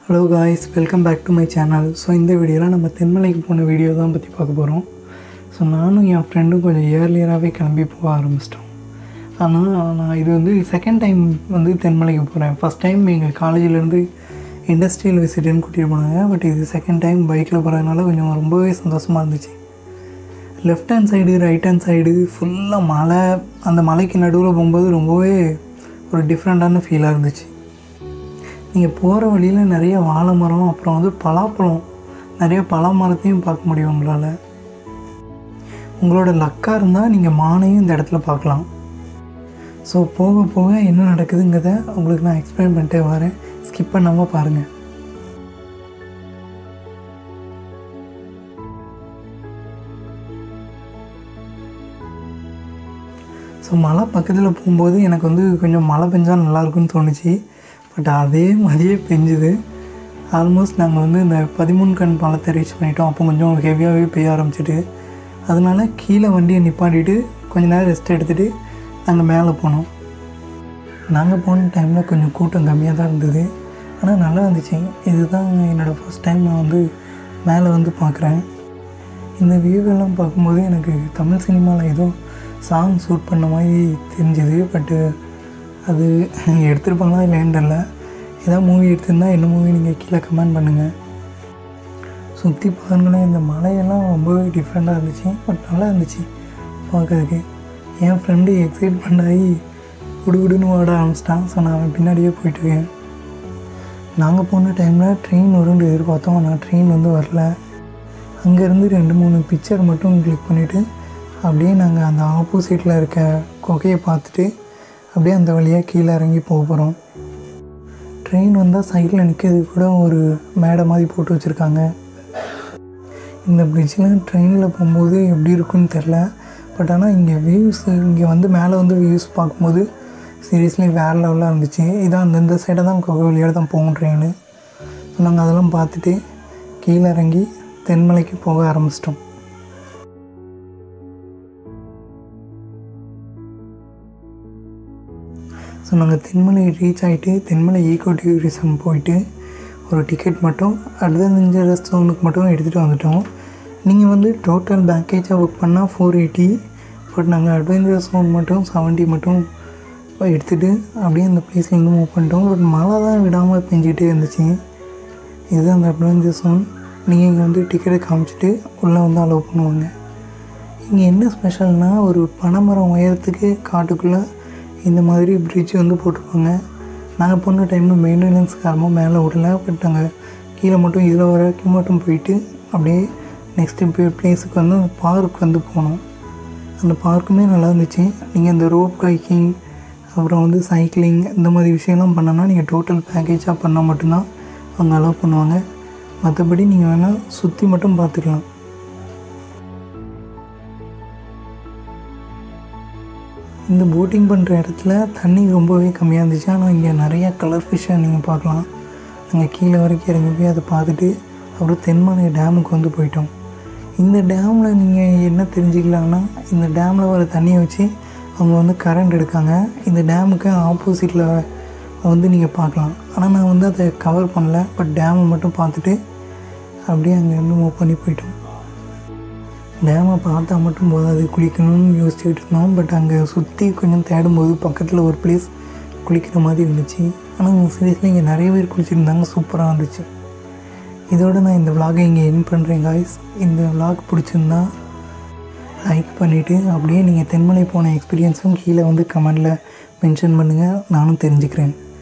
hello guys welcome back to my channel so இந்த வீடியோவில் நம்ம தென்மலைக்கு போன வீடியோ தான் பற்றி பார்க்க போகிறோம் ஸோ நானும் என் ஃப்ரெண்டும் கொஞ்சம் இயர்லியராகவே கிளம்பி போக ஆரம்பிச்சிட்டோம் ஆனால் நான் இது வந்து செகண்ட் டைம் வந்து தென்மலைக்கு போகிறேன் ஃபஸ்ட் டைம் எங்கள் காலேஜிலேருந்து இண்டஸ்ட்ரியல் விசிட்டுன்னு கூட்டிகிட்டு போனாங்க பட் இது செகண்ட் டைம் பைக்கில் போகிறதுனால கொஞ்சம் ரொம்பவே சந்தோஷமாக இருந்துச்சு left hand side right hand side ஃபுல்லாக மலை அந்த மலைக்கு நடுவில் போகும்போது ரொம்பவே ஒரு டிஃப்ரெண்ட்டான ஃபீலாக இருந்துச்சு நீங்கள் போகிற வழியில் நிறைய வாழை மரம் அப்புறம் வந்து பலாப்பழம் நிறைய பலா மரத்தையும் பார்க்க முடியும் உங்களால் உங்களோட லக்காக இருந்தால் நீங்கள் மானையும் இந்த இடத்துல பார்க்கலாம் ஸோ போக போக என்ன நடக்குதுங்கிறத உங்களுக்கு நான் எக்ஸ்பிளைன் பண்ணிட்டே வரேன் ஸ்கிப் பண்ணாமல் பாருங்கள் ஸோ மழை பக்கத்தில் போகும்போது எனக்கு வந்து கொஞ்சம் மழை பெஞ்சால் நல்லாயிருக்கும்னு தோணுச்சு பட் அதே மாதிரியே பெஞ்சுது ஆல்மோஸ்ட் நாங்கள் வந்து இந்த பதிமூணு கண் பாலத்தை ரீச் பண்ணிட்டோம் அப்போ கொஞ்சம் ஹெவியாகவே பெய்ய ஆரம்பிச்சிட்டு அதனால கீழே வண்டியை நிப்பாட்டிட்டு கொஞ்ச நேரம் ரெஸ்ட் எடுத்துகிட்டு நாங்கள் மேலே போனோம் நாங்கள் போன டைமில் கொஞ்சம் கூட்டம் கம்மியாக தான் இருந்தது ஆனால் நல்லா இருந்துச்சு இதுதான் என்னோடய ஃபஸ்ட் டைம் நான் வந்து மேலே வந்து பார்க்குறேன் இந்த வியூவெல்லாம் பார்க்கும்போது எனக்கு தமிழ் சினிமாவில் ஏதோ சாங் ஷூட் பண்ண மாதிரி தெரிஞ்சுது பட்டு அது எடுத்திருப்பாங்களா இல்லைன்னு தெரில ஏதாவது மூவி எடுத்திருந்தா என்ன மூவி நீங்கள் கீழே கமெண்ட் பண்ணுங்கள் சுற்றி பாருங்களேன் இந்த மலையெல்லாம் ரொம்பவே டிஃப்ரெண்ட்டாக இருந்துச்சு பட் நல்லா இருந்துச்சு பார்க்கறதுக்கு என் ஃப்ரெண்டு எக்ஸைட்மெண்ட் ஆகி குடுகுடுன்னு ஓட ஆரம்பிச்சிட்டான் ஸோ நான் அவன் பின்னாடியே போயிட்டுருக்கேன் நாங்கள் போன டைமில் ட்ரெயின் வரும்னு எதிர்பார்த்தோம் ஆனால் ட்ரெயின் வந்து வரல அங்கேருந்து ரெண்டு மூணு பிக்சர் மட்டும் கிளிக் பண்ணிவிட்டு அப்படியே நாங்கள் அந்த ஆப்போசிட்டில் இருக்க குகையை பார்த்துட்டு அப்படியே அந்த வழியாக கீழே இறங்கி போக போகிறோம் ட்ரெயின் வந்தால் சைடில் நிற்கிறதுக்கு கூட ஒரு மேடை மாதிரி போட்டு வச்சுருக்காங்க இந்த பிரிட்ஜில் ட்ரெயினில் போகும்போது எப்படி இருக்குன்னு தெரில பட் ஆனால் இங்கே வியூஸ் இங்கே வந்து மேலே வந்து வியூஸ் பார்க்கும்போது சீரியஸ்லி வேறு லெவலாக இருந்துச்சு இதான் அந்தந்த சைடை தான் குகை வழியாக தான் போகும் ட்ரெயின் ஸோ நாங்கள் அதெல்லாம் பார்த்துட்டு கீழே இறங்கி தென்மலைக்கு போக ஆரம்பிச்சிட்டோம் ஸோ நாங்கள் தென்மலை ரீச் ஆகிட்டு தென்மலை ஈகோ டூரிசம் போயிட்டு ஒரு டிக்கெட் மட்டும் அட்வென்ச்சர் ரெஸ்டாரண்ட்டுக்கு மட்டும் எடுத்துகிட்டு வந்துட்டோம் நீங்கள் வந்து டோட்டல் பேக்கேஜாக புக் பண்ணால் ஃபோர் எயிட்டி பட் நாங்கள் அட்வென்ச்சர் ஜோன் மட்டும் செவன்ட்டி மட்டும் எடுத்துகிட்டு அப்படியே அந்த பிளேஸ்லேருந்து மூவ் பண்ணிட்டோம் பட் மழை தான் விடாமல் பெஞ்சிக்கிட்டே இருந்துச்சு இதுதான் அந்த அட்வென்ச்சர் ஜோன் நீங்கள் இங்கே வந்து டிக்கெட்டை காமிச்சிட்டு உள்ளே வந்து அலோவ் பண்ணுவாங்க இங்கே என்ன ஸ்பெஷல்னால் ஒரு பனைமரம் உயரத்துக்கு காட்டுக்குள்ளே இந்த மாதிரி பிரிட்ஜ் வந்து போட்டிருப்பாங்க நாங்கள் போன டைமில் மெயின்டெனன்ஸ் காரணமாக மேலே விடல பட் நாங்கள் கீழே மட்டும் இதில் வரைக்கும் மட்டும் போயிட்டு அப்படியே நெக்ஸ்ட்டு பிளேஸுக்கு வந்து அந்த பார்க் வந்து போனோம் அந்த பார்க்குமே நல்லா இருந்துச்சு நீங்கள் இந்த ரோப் பைக்கிங் அப்புறம் வந்து சைக்கிளிங் இந்த மாதிரி விஷயம்லாம் பண்ணோன்னா நீங்கள் டோட்டல் பேக்கேஜாக பண்ணால் மட்டும்தான் அவங்க அலோவ் பண்ணுவாங்க மற்றபடி நீங்கள் வேணால் சுற்றி மட்டும் பார்த்துக்கலாம் இந்த போட்டிங் பண்ணுற இடத்துல தண்ணி ரொம்பவே கம்மியாக இருந்துச்சு ஆனால் இங்கே நிறையா கலர் ஃபிஷ்ஷை நீங்கள் பார்க்கலாம் நாங்கள் கீழே வரைக்கும் இறங்கி போய் அதை பார்த்துட்டு அப்புறம் தென்மலை டேமுக்கு வந்து போயிட்டோம் இந்த டேமில் நீங்கள் என்ன தெரிஞ்சுக்கலாம்னா இந்த டேமில் வர தண்ணியை வச்சு அவங்க வந்து கரண்ட் எடுக்காங்க இந்த டேமுக்கு ஆப்போசிட்டில் வந்து நீங்கள் பார்க்கலாம் ஆனால் நான் வந்து அதை கவர் பண்ணல பட் டேமை மட்டும் பார்த்துட்டு அப்படியே அங்கேருந்து மூவ் பண்ணி போயிட்டோம் டேமை பார்த்தா மட்டும் போதாது குளிக்கணும்னு யோசிச்சுக்கிட்டு இருந்தோம் பட் அங்கே சுற்றி கொஞ்சம் தேடும்போது பக்கத்தில் ஒரு பிளேஸ் குளிக்கிற மாதிரி இருந்துச்சு ஆனால் சீரியஸ்லி இங்கே நிறைய பேர் குளிச்சிருந்தாங்க சூப்பராக இருந்துச்சு இதோட நான் இந்த விலாகை இங்கே என் பண்ணுறேன் காய்ஸ் இந்த விலாக் பிடிச்சிருந்தா லைக் பண்ணிவிட்டு அப்படியே நீங்கள் தென்மலை போன எக்ஸ்பீரியன்ஸும் கீழே வந்து கமெண்டில் மென்ஷன் பண்ணுங்கள் நானும் தெரிஞ்சுக்கிறேன்